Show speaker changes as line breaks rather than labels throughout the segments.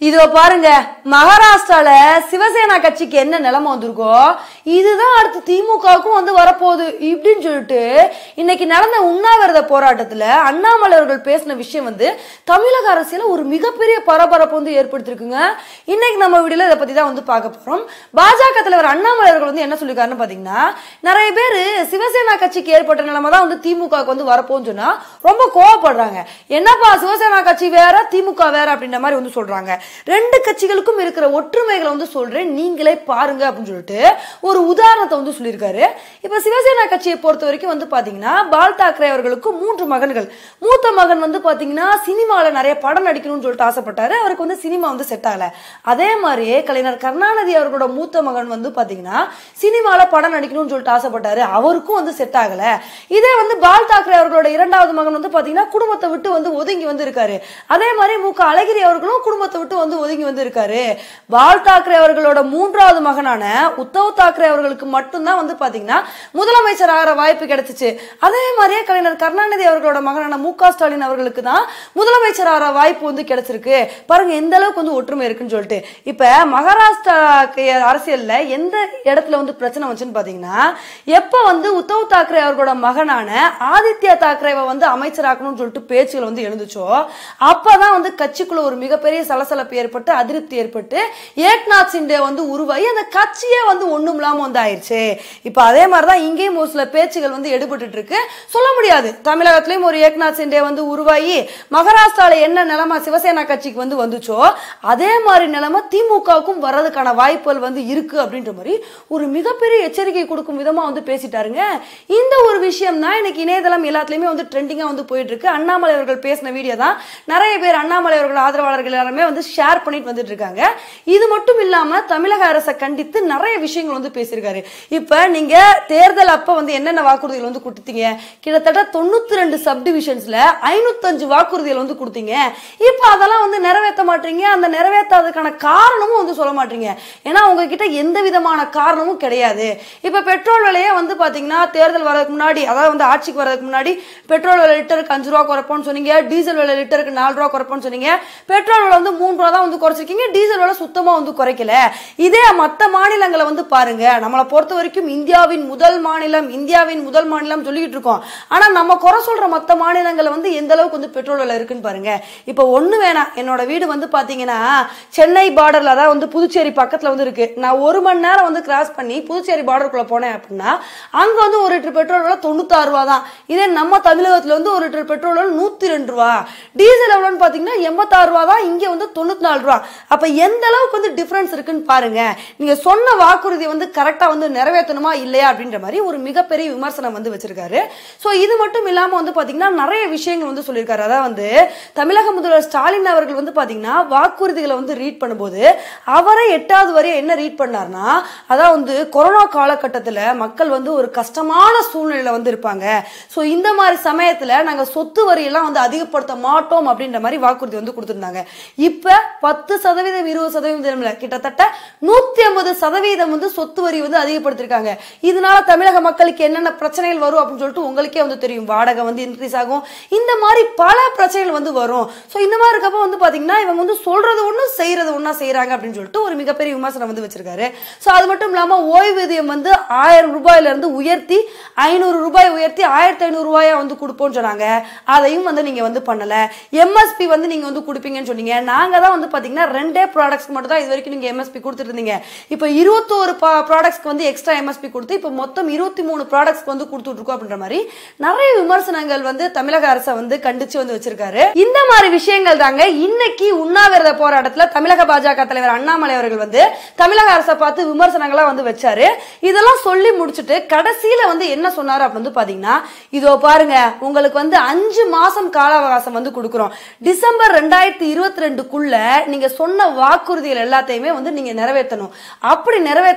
இதோ பாருங்க மகாராஷ்டிரால சிவசேனா கட்சிக்கு என்ன நிலைமை வந்திருக்கோ இதுதான் அடுத்து திமுகவுக்கும் வந்து வரப்போகுது இப்படின்னு சொல்லிட்டு இன்னைக்கு நடந்த உண்ணாவிரத போராட்டத்துல அண்ணாமலை அவர்கள் பேசின விஷயம் வந்து தமிழக அரசியல ஒரு மிகப்பெரிய பரபரப்பு வந்து ஏற்படுத்திருக்குங்க இன்னைக்கு நம்ம வீடியோல இதை பத்தி தான் வந்து பார்க்க போறோம் பாஜக தலைவர் அண்ணாமலை அவர்கள் வந்து என்ன சொல்லிருக்காருன்னு பாத்தீங்கன்னா நிறைய பேர் சிவசேனா கட்சிக்கு ஏற்பட்ட நிலைமை தான் வந்து திமுகவுக்கு வந்து வரப்போன்னு சொன்னா ரொம்ப கோவப்படுறாங்க என்னப்பா சிவசேனா கட்சி வேற திமுக வேற அப்படின்ற மாதிரி வந்து சொல்றாங்க ரெண்டு கட்சிகளுக்கும் இருக்கிற ஒற்றுமைகளை வந்து சொல்றேன் நீங்களே பாருங்க அப்படின்னு சொல்லிட்டு ஒரு உதாரணத்தை வந்து சொல்லியிருக்காரு இப்ப சிவசேனா கட்சியை பொறுத்த வரைக்கும் வந்து பாத்தீங்கன்னா பால் தாக்கரே அவர்களுக்கு மூன்று மகன்கள் மூத்த மகன் வந்து பாத்தீங்கன்னா சினிமால நிறைய படம் நடிக்கணும்னு சொல்லிட்டு ஆசைப்பட்டாரு அவருக்கு வந்து சினிமா வந்து செட் ஆகல அதே மாதிரியே கலைஞர் கருணாநிதி அவர்களோட மூத்த மகன் வந்து பாத்தீங்கன்னா சினிமால படம் நடிக்கணும்னு சொல்லிட்டு ஆசைப்பட்டாரு அவருக்கும் வந்து செட் ஆகல இதே வந்து பால் தாக்கரே அவர்களோட இரண்டாவது மகன் வந்து பாத்தீங்கன்னா குடும்பத்தை விட்டு வந்து ஒதுங்கி வந்து இருக்காரு அதே மாதிரி மு க அழகிரி அவர்களும் குடும்பத்தை விட்டு வந்து ஒதுங்கி வந்து இருக்காரு பால் தாக்கரே அவர்களோட மூன்றாவது மகனான உத்தவ் தாக்கரே அவர்களுக்கு மட்டும்தான் வந்து பாத்தீங்கன்னா முதலமைச்சர் ஆகிற வாய்ப்பு கிடைச்சிச்சு அதே மாதிரியே கலைஞர் கருணாநிதி அவர்களோட மகனான மு க ஸ்டாலின் அவர்களுக்கு தான் முதலமைச்சர் ஆகிற வாய்ப்பு வந்து கிடைச்சிருக்கு பாருங்க எந்த அளவுக்கு வந்து ஒற்றுமை இருக்குன்னு சொல்லிட்டு இப்ப மகாராஷ்டிரா அரசியல்ல எந்த இடத்துல வந்து பிரச்சனை வந்துச்சுன்னு பாத்தீங்கன்னா எப்ப வந்து உத்தவ் தாக்கரே அவர்களோட மகனான ஆதித்யா தாக்கரேவை வந்து அமைச்சராக்கணும்னு சொல்லிட்டு பேச்சுகள் வந்து எழுந்துச்சோ அப்பதான் வந்து கட்சிக்குள்ள ஒரு மிகப்பெரிய சலசலப்பு ஏற்பட்டு அதிருப்தி ஏற்பட்டு ஏக்நாத் சிண்டே வந்து உருவாகி அந்த கட்சியே வந்து ஒண்ணும் இல்லாம வந்து ஆயிருச்சு இப்ப அதே மாதிரிதான் இங்கேயும் ஒரு சில பேச்சுகள் வந்து எடுபட்டு இருக்கு சொல்ல முடியாது தமிழகத்திலயும் ஒரு ஏக்நாத் சிண்டே வந்து உருவாகி மகாராஷ்டிரால என்ன நிலைமை சிவசேனா கட்சிக்கு வந்து வந்துச்சோ அதே மாதிரி நிலைமை திமுகவுக்கும் வர்றதுக்கான வாய்ப்புகள் வந்து இருக்கு அப்படின்ற மாதிரி ஒரு மிகப்பெரிய எச்சரிக்கை கொடுக்கும் விதமா வந்து பேசிட்டாருங்க இந்த ஒரு விஷயம் தான் இன்னைக்கு இணையதளம் எல்லாத்துலயுமே வந்து ட்ரெண்டிங்கா வந்து போயிட்டு இருக்கு அண்ணாமலை அவர்கள் பேசின வீடியோ தான் நிறைய பேர் அண்ணாமலை அவர்கள் ஆதரவாளர்கள் எல்லாருமே வந்து ஷேர் பண்ணிட்டு வந்துட்டு இருக்காங்க இது மட்டும் இல்லாம தமிழக அரசை கண்டித்து நிறைய விஷயங்கள் வந்து பேசியிருக்காரு இப்ப நீங்க தேர்தல் அப்ப வந்து என்னென்ன வாக்குறுதிகள் வந்து கொடுத்தீங்க கிட்டத்தட்ட தொண்ணூத்தி ரெண்டு சப் டிவிஷன்ஸ்ல ஐநூத்தஞ்சு வாக்குறுதிகள் வந்து கொடுத்தீங்க இப்ப அதெல்லாம் வந்து நிறைவேற்ற மாட்டீங்க அந்த நிறைவேற்றாததுக்கான காரணமும் வந்து சொல்ல மாட்டீங்க ஏன்னா உங்ககிட்ட எந்த விதமான காரணமும் கிடையாது இப்ப பெட்ரோல் விலையே வந்து பாத்தீங்கன்னா தேர்தல் வரதுக்கு முன்னாடி அதாவது வந்து ஆட்சிக்கு வரதுக்கு முன்னாடி பெட்ரோல் விலை லிட்டருக்கு அஞ்சு ரூபா குறைப்போம்னு சொன்னீங்க டீசல் விலை லிட்டருக்கு நாலு ரூபா குறைப்போம்னு சொன்னீங்க பெட்ரோல் விலை வந்து மூணு ரூபா தான் வந்து குறைச்சிருக்கீங்க டீசல் விலை சுத்தமா வந்து குறைக்கல இதே மத்த மாநிலங்களை வந்து பாருங்க நம்மளை பொறுத்த வரைக்கும் இந்தியாவின் முதல் மாநிலம் இந்தியாவின் முதல் மாநிலம் சொல்லிட்டு இருக்கோம் ஆனா நம்ம குறை சொல்ற மத்த மாநிலங்கள்ல வந்து எந்த அளவுக்கு வந்து பெட்ரோல் விலை இருக்குன்னு பாருங்க இப்ப ஒண்ணு வேணாம் என்னோட வீடு வந்து பாத்தீங்கன்னா சென்னை பார்டர்ல அதாவது வந்து புதுச்சேரி பக்கத்துல வந்து இருக்கு நான் ஒரு மணி நேரம் வந்து கிராஸ் பண்ணி புதுச்சேரி பார்டருக்குள்ள போனேன் அப்படின்னா அங்க வந்து ஒரு லிட்டர் பெட்ரோல் விலை தொண்ணூத்தாறு ரூபா தான் இதே நம்ம தமிழகத்துல வந்து ஒரு லிட்டர் பெட்ரோல் விலை நூத்தி ரெண்டு ரூபா டீசல் எவ்வளோன்னு பாத்தீங்கன்னா எண்பத்தாறு ரூபா தான் இங்க வந்து தொண்ணூத்தி நாலு ரூபா அப்ப எந்த அளவுக்கு வந்து டிஃபரன்ஸ் இருக்குன்னு பாருங்க நீங்க சொன்ன வாக்குறுதி வந்து கரெக்டா வந்து நிறைவேற்றணுமா இல்லையா அப்படின்ற மாதிரி ஒரு மிகப்பெரிய விமர்சனம் வந்து வச்சிருக்காரு சோ இது மட்டும் இல்லாம வந்து பாத்தீங்கன்னா நிறைய விஷயங்கள் வந்து சொல்லியிருக்காரு அதாவது வந்து தமிழக முதல்வர் ஸ்டாலின் அவர்கள் வந்து பாத்தீங்கன்னா வாக்குறுதிகளை வந்து ரீட் பண்ணும்போது அவரே எட்டாவது வரையும் என்ன ரீட் பண்ணார்னா அதான் வந்து கொரோனா காலகட்டத்துல மக்கள் வந்து ஒரு கஷ்டமான சூழ்நிலையில வந்து இருப்பாங்க சோ இந்த மாதிரி சமயத்துல நாங்க சொத்து வரியெல்லாம் வந்து அதிகப்படுத்த மாட்டோம் அப்படின்ற மாதிரி வாக்குறுதி வந்து கொடுத்திருந்தாங்க இப்ப பத்து சதவீதம் இருபது சதவீதம் இல்ல கிட்டத்தட்ட நூத்தி ஐம்பது சதவீதம் வந்து சொத்து வரி வந்து அதிகப்படுத்திருக்காங்க இதனால தமிழக மக்களுக்கு என்னென்ன பிரச்சனைகள் வரும் அப்படின்னு சொல்லிட்டு உங்களுக்கே வந்து தெரியும் வாடகை வந்து இன்க்ரீஸ் ஆகும் இந்த மாதிரி பல பிரச்சனைகள் வந்து வரும் சோ இந்த மாதிரி இருக்கப்ப வந்து பாத்தீங்கன்னா இவங்க வந்து சொல்றது ஒண்ணு செய்யறது ஒண்ணா செய்யறாங்க அப்படின்னு சொல்லிட்டு ஒரு மிகப்பெரிய விமர்சனம் வந்து வச்சிருக்காரு சோ அது மட்டும் இல்லாம ஓய்வூதியம் வந்து ஆயிரம் ரூபாயில இருந்து உயர்த்தி ஐநூறு ரூபாய் உயர்த்தி ஆயிரத்தி ஐநூறு ரூபாயா வந்து கொடுப்போம்னு சொன்னாங்க அதையும் வந்து நீங்க வந்து பண்ணல எம்எஸ்பி வந்து நீங்க வந்து கொடுப்பீங்கன்னு சொன்னீங்க நாங்க தான் வந்து பாத்தீங்கன்னா ரெண்டே ப்ராடக்ட்ஸ்க்கு மட்டும் தான் இது வரைக்கும் நீங்க எம்எஸ்பி கொடுத்துட்டு இருந்தீங்க இப்போ இருபத்தோரு ப்ராடக்ட்ஸ்க்கு வந்து எக்ஸ்ட்ரா எம்எஸ்பி கொடுத்து இப்போ மொத்தம் இருபத்தி மூணு ப்ராடக்ட்ஸ்க்கு வந்து கொடுத்துட்டு இருக்கோம் அப்படின்ற மாதிரி நிறைய விமர்சனங்கள் வந்து தமிழக அரசை வந்து கண்டிச்சு வந்து வச்சிருக்காரு இந்த மாதிரி விஷயங்கள் தாங்க இன்னைக்கு உண்ணாவிரத போராட்டத்துல தமிழக பாஜக தலைவர் அண்ணாமலை அவர்கள் வந்து தமிழக அரசை பார்த்து விமர்சனங்களா வந்து வச்சாரு இதெல்லாம் சொல்லி முடிச்சுட்டு கடைசியில வந்து என்ன சொன்னாரு அப்படின்னு வந்து பாத்தீங்கன்னா இதோ பாருங்க உங்களுக்கு வந்து அஞ்சு மாசம் கால அவகாசம் வந்து கொடுக்குறோம் டிசம்பர் ரெண்டாயிரத்தி இருபத்தி ரெண்டுக்குள்ள நீங்க சொன்ன வாக்குறுதிகள் எல்லாத்தையுமே வந்து நீங்க நிறைவேற்றணும் அப்படி நிறைவேற்றலைன்னா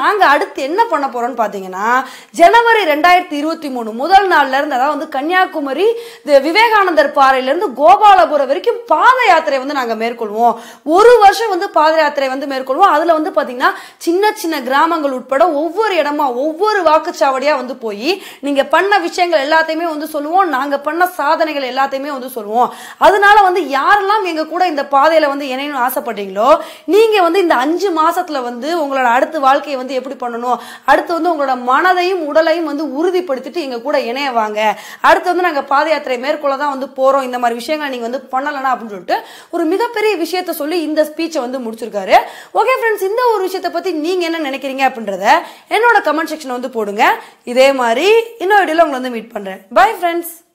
நாங்க அடுத்து என்ன பண்ண போறோம்னு பாத்தீங்கன்னா ஜனவரி ரெண்டாயிரத்தி இருபத்தி மூணு முதல் நாள்ல இருந்து அதாவது வந்து கன்னியாகுமரி இந்த விவேகானந்தர் பாறையில இருந்து கோபாலபுரம் வரைக்கும் பாத யாத்திரை வந்து நாங்க மேற்கொள்வோம் ஒரு வருஷம் வந்து பாத யாத்திரை வந்து மேற்கொள்வோம் அதுல வந்து பாத்தீங்கன்னா சின்ன சின்ன கிராமங்கள் உட்பட ஒவ்வொரு இடமா ஒவ்வொரு வாக்குச்சாவடியா வந்து போய் நீங்க பண்ண விஷயங்கள் எல்லாத்தையுமே வந்து சொல்லுவோம் நாங்க பண்ண சாதனைகள் எல்லாத்தையுமே வந்து சொல்லுவோம் அதனால வந்து யாரெல்லாம் எங்க கூட இந்த பாதையில வந்து இணையணும்னு ஆசைப்பட்டீங்களோ நீங்க வந்து இந்த அஞ்சு மாசத்துல வந்து உங்களோட அடுத்த வாழ்க்கையை வந்து எப்படி பண்ணணும் அடுத்து வந்து உங்களோட மனதையும் உடலையும் வந்து உறுதிப்படுத்திட்டு எங்க கூட இணைய வாங்க அடுத்து வந்து நாங்க பாத யாத்திரை மேற்கொள்ள தான் வந்து போறோம் இந்த மாதிரி விஷயங்களை நீங்க வந்து பண்ணலனா அப்படின்னு சொல்லிட்டு ஒரு மிகப்பெரிய விஷயத்த சொல்லி இந்த ஸ்பீச்சை வந்து முடிச்சிருக்காரு ஓகே ஃப்ரெண்ட்ஸ் இந்த ஒரு விஷயத்தை பத்தி நீங்க என்ன நினைக்கிறீங்க அப்படின்றத என்னோட கமெண்ட் செக்ஷன் வந்து போடுங்க இதே மாதிரி இன்னொரு வீடியோல உங்களை வந்து மீட் பண்றேன் பை ஃப்ரெண்ட்ஸ்